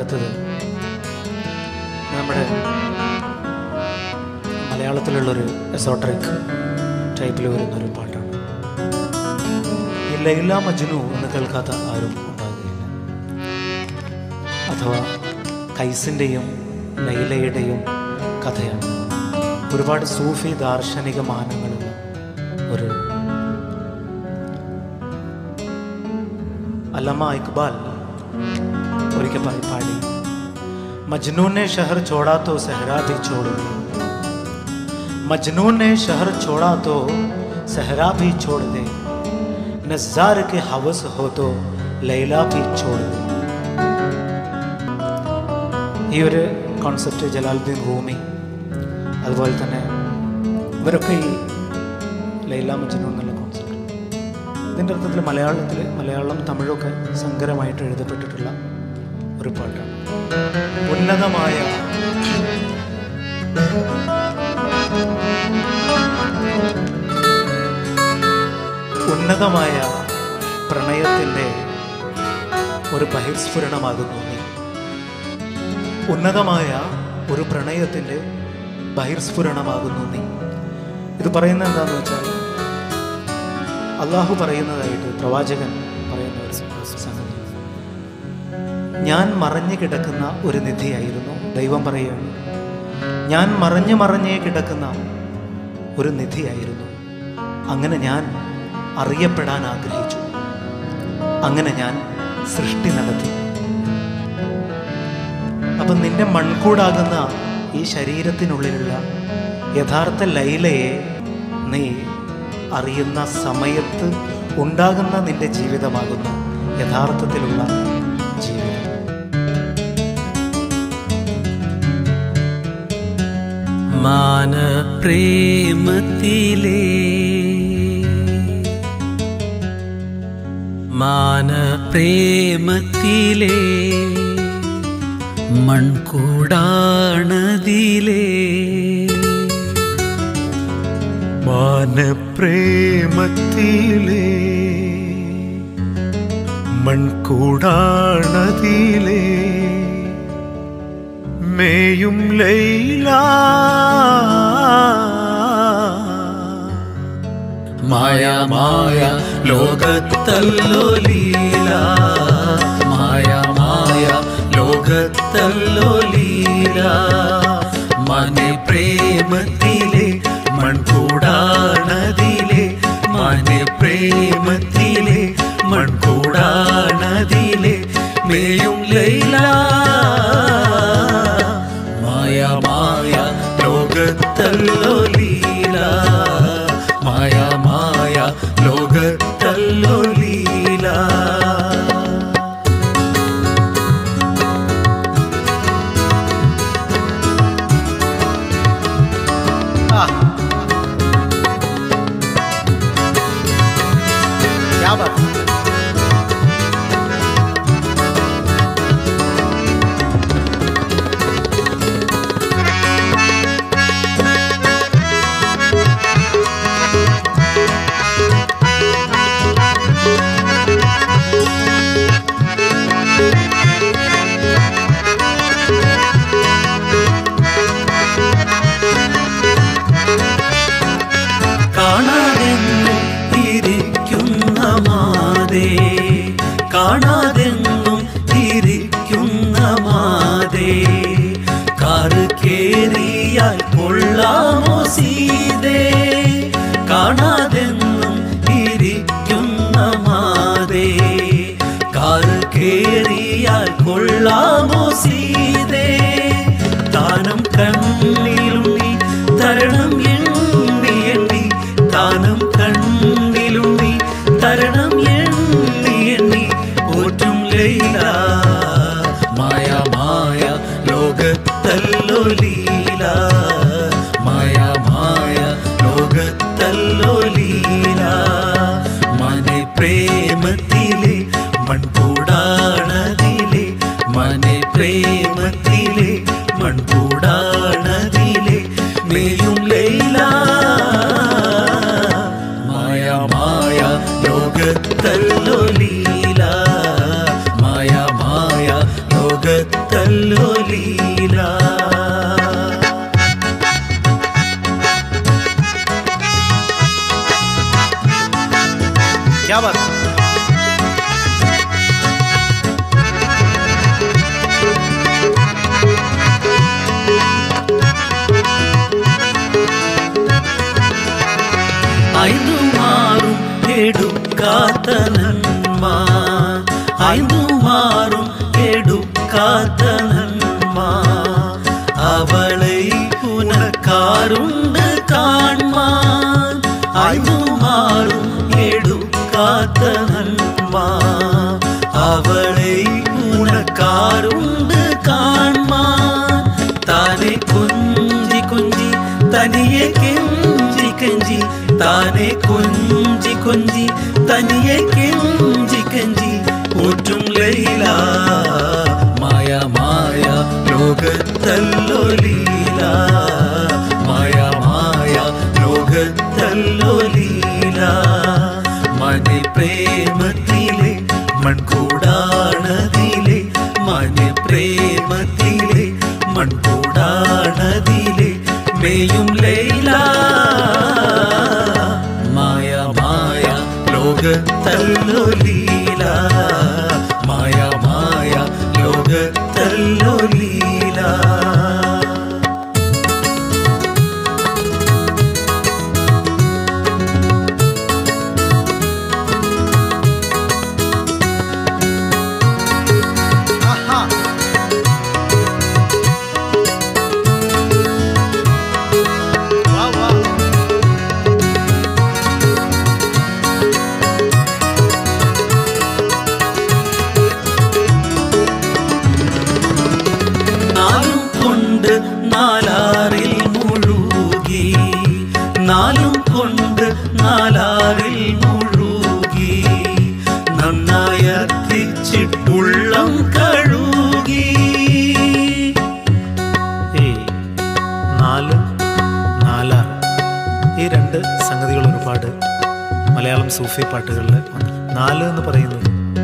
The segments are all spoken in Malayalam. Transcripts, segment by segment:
അടുത്തത് നമ്മുടെ മലയാളത്തിലുള്ളൊരു എസോട്ടറിക് ടൈപ്പിൽ വരുന്നൊരു പാട്ടാണ് ഈ ലൈല മജ്നു എന്ന് കേൾക്കാത്ത ആരും ഉണ്ടാകുകയില്ല അഥവാ കൈസിൻ്റെയും ലൈലയുടെയും കഥയാണ് ഒരുപാട് സൂഫി ദാർശനിക മാനങ്ങളുള്ള ഒരു അല്ലമ്മ ഇക്ബാൽ ഒരിക്കൽ പാടി പാടി मजनू ने शहर छोड़ा तो सहरा भी छोड़ दे मजनू ने शहर छोड़ा तो सहरा भी छोड़ दे नजार के हवस हो तो ലൈല भी छोड़ दे ഈ ഒരു കോൺസെപ്റ്റ് ജലാലുദ്ദീൻ റൂമി അതുപോലെ തന്നെ ഇവരൊക്കെ ഈ ലൈല മജ്നു എന്നുള്ള കോൺസെപ്റ്റ് ഇതിൻ്റെ അർത്ഥത്തിൽ മലയാളത്തിൽ മലയാളം തമിഴൊക്കെ സങ്കരമായിട്ട് എഴുതപ്പെട്ടിട്ടുള്ള ഒരു പാട്ടാണ് ഉന്നതമായ ഉന്നതമായ പ്രണയത്തിൻ്റെ ഒരു ബഹിർസ്ഫുരണമാകുന്നു നീ ഉന്നതമായ ഒരു പ്രണയത്തിൻ്റെ ബഹിർസ്ഫുരണമാകുന്നു നീ ഇത് പറയുന്നത് എന്താണെന്ന് വെച്ചാൽ അള്ളാഹു പറയുന്നതായിട്ട് പ്രവാചകൻ പറയുന്ന ഒരു സംഗതി ഞാൻ മറഞ്ഞു കിടക്കുന്ന ഒരു നിധിയായിരുന്നു ദൈവം പറയുകയാണ് ഞാൻ മറഞ്ഞു മറഞ്ഞേ കിടക്കുന്ന ഒരു നിധിയായിരുന്നു അങ്ങനെ ഞാൻ അറിയപ്പെടാൻ ആഗ്രഹിച്ചു അങ്ങനെ ഞാൻ സൃഷ്ടി നടത്തി അപ്പം നിന്റെ മൺകൂടാകുന്ന ഈ ശരീരത്തിനുള്ളിലുള്ള യഥാർത്ഥ ലൈലയെ നീ അറിയുന്ന സമയത്ത് ഉണ്ടാകുന്ന നിന്റെ ജീവിതമാകുന്നു യഥാർത്ഥത്തിലുള്ള ജീവിതം മാനപ്രേമത്തിലേ മാനപ്രേമത്തിലേ മൺകൂടാണതിലേ മാനപ്രേമത്തിലേ മൺകൂടാണതിലേ മേയും ലൈല മായ മായ ലോകത്തല്ലോ ലീല മായ മായ ലോകത്തല്ലോ ലീല മനെ പ്രേമത്തിലെ മൺകൂടാണതിലെ മനെ പ്രേമത്തിലെ മൺകൂടാണതിലെ മേയും ലൈല മായ മായ ലോകത്തല്ലോ ലീല മായ മായ ലോകത്തല്ലോ ലീല क्या बात കാണാതെന്നും ഇരിക്കുന്ന മാതേ കാണാതെന്നും ഇരിക്കുന്ന മാതേ കാറ് കേറിയാൽ കൊള്ളാമോ സീതേ കാണാതെന്നും ഇരിക്കുന്ന മാതേ കാറ് കേറിയാൽ കൊള്ളാമോ സീതേ താനം കണ്ണിലുണ്ണി തരണം എണ്ണി എണ്ണി താനം കണ്ണിലുണ്ണി തരണം എണ്ണി എണ്ണി ഓറ്റും ലൈല മായ മായ ലോകത്തല്ലോ ലീല മായ മായ ലോകത്തല്ലോ ലീല മനെ പ്രേമത്തിലെ മൺകൂടാണതിലെ മനെ പ്രേമത്തിലെ മൺകൂടാണതിലെ മേയും ലൈല മായ മായ ലോകത്തല്ലോ ലീല മായ മായ ലോകത്തല്ലോ ആരുമാറും എടുക്കാത്ത നന്മ അവളെ ഉനക്കാറുണ്ട് കാൺമാൻ ആരുമാറും എടുക്കാത്ത നന്മ അവളെ ഉനക്കാറുണ്ട് കാൺമാൻ താനെ കുഞ്ചി കുഞ്ചി തനിയെ കെഞ്ചി കെഞ്ചി താനെ കൊഞ്ചി കൊഞ്ചി തനിയെ കെഞ്ചി കെഞ്ചി ഊറ്റും ലൈല മായ മായ ലോകത്തല്ലോ ലീല മായ മായ ലോകത്തല്ലോ ലീല മനെ പ്രേമത്തിലെ മൺകൂടാണതിലെ മനെ പ്രേമത്തിലെ മൺകൂടാണതിലെ മേയും ലൈല മായ മായ ലോകത്തല്ലോ ലീല മായ മായ ലോകത്തല്ലോ ലീല ആഹാ. വാ, വാ. നാലും കൊണ്ട് നാലാറിൽ മുഴുകി നാലും കൊണ്ട് നാലാറിൽ മുഴുകി നന്നായി അത്തിച്ചിട്ടുള്ളം കഴുകി ഈ നാല് നാലാറ് ഈ രണ്ട് സംഗതികൾ ഒരുപാട് മലയാളം സൂഫി പാട്ടുകളിൽ വന്നു നാല് എന്ന് പറയുന്നത്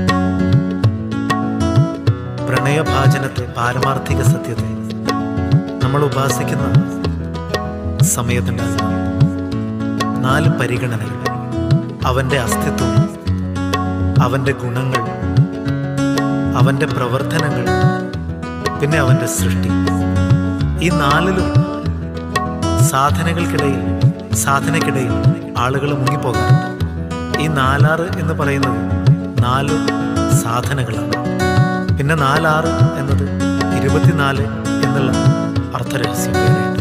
പ്രണയഭാജനത്തെ പാരമാർത്ഥിക സത്യത്തെ നമ്മൾ ഉപാസിക്കുന്ന സമയത്തുണ്ടാകുന്ന നാല് പരിഗണനകൾ അവൻ്റെ അസ്തിത്വം അവൻ്റെ ഗുണങ്ങൾ അവൻ്റെ പ്രവർത്തനങ്ങൾ പിന്നെ അവൻ്റെ സൃഷ്ടി ഈ നാലിലും സാധനകൾക്കിടയിൽ സാധനയ്ക്കിടയിൽ ആളുകൾ മുങ്ങിപ്പോകാറുണ്ട് ഈ നാലാറ് എന്ന് പറയുന്നത് നാല് സാധനങ്ങളാണ് പിന്നെ നാലാറ് എന്നത് ഇരുപത്തിനാല് എന്നുള്ള അർത്ഥരഹസ്യം വേറെയുണ്ട്.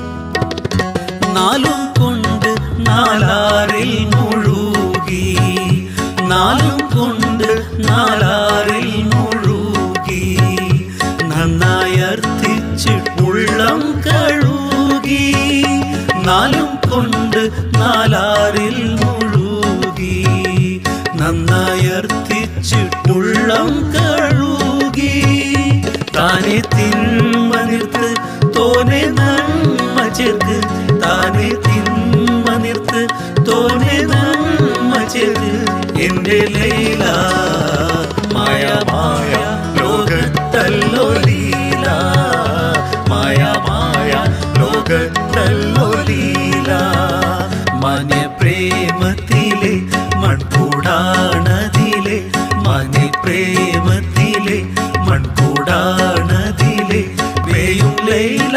നാലും കൊണ്ട് നാലാറിൽ മുഴുകി നാലും കൊണ്ട് നാലാറിൽ മുഴുകി നന്നായി അർത്ഥിച്ചിട്ടുള്ളം കഴുകി നാലും കൊണ്ട് നാലാറിൽ മുഴുകി നന്നായി അർത്ഥിച്ചിട്ടുള്ളം കഴുകി താനെ തിന്മ നിർത്ത് തോനെ നന്മ ചേർക്ക് താനെ തിന്മ നിർത്ത് തോനെ നന്മ ചേർക്ക് എന്റെ ലൈല മായ മായ ലോകത്തല്ലോ ലീല മായ മായ ലോകത്തല്ലോ ലീല മനെ പ്രേമത്തിലെ മൺകൂടാണതിലെ മനെ പ്രേമത്തിലെ മൺകൂടാണതിലെ മേയും ലൈല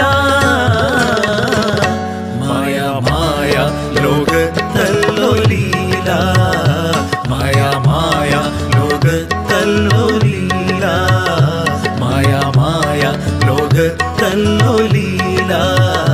മായ മായ ലോകത്തല്ലോ ലീല മായ മായ ലോകത്തല്ലോ ലീല മായ മായ ലോകത്തല്ലോ ലീല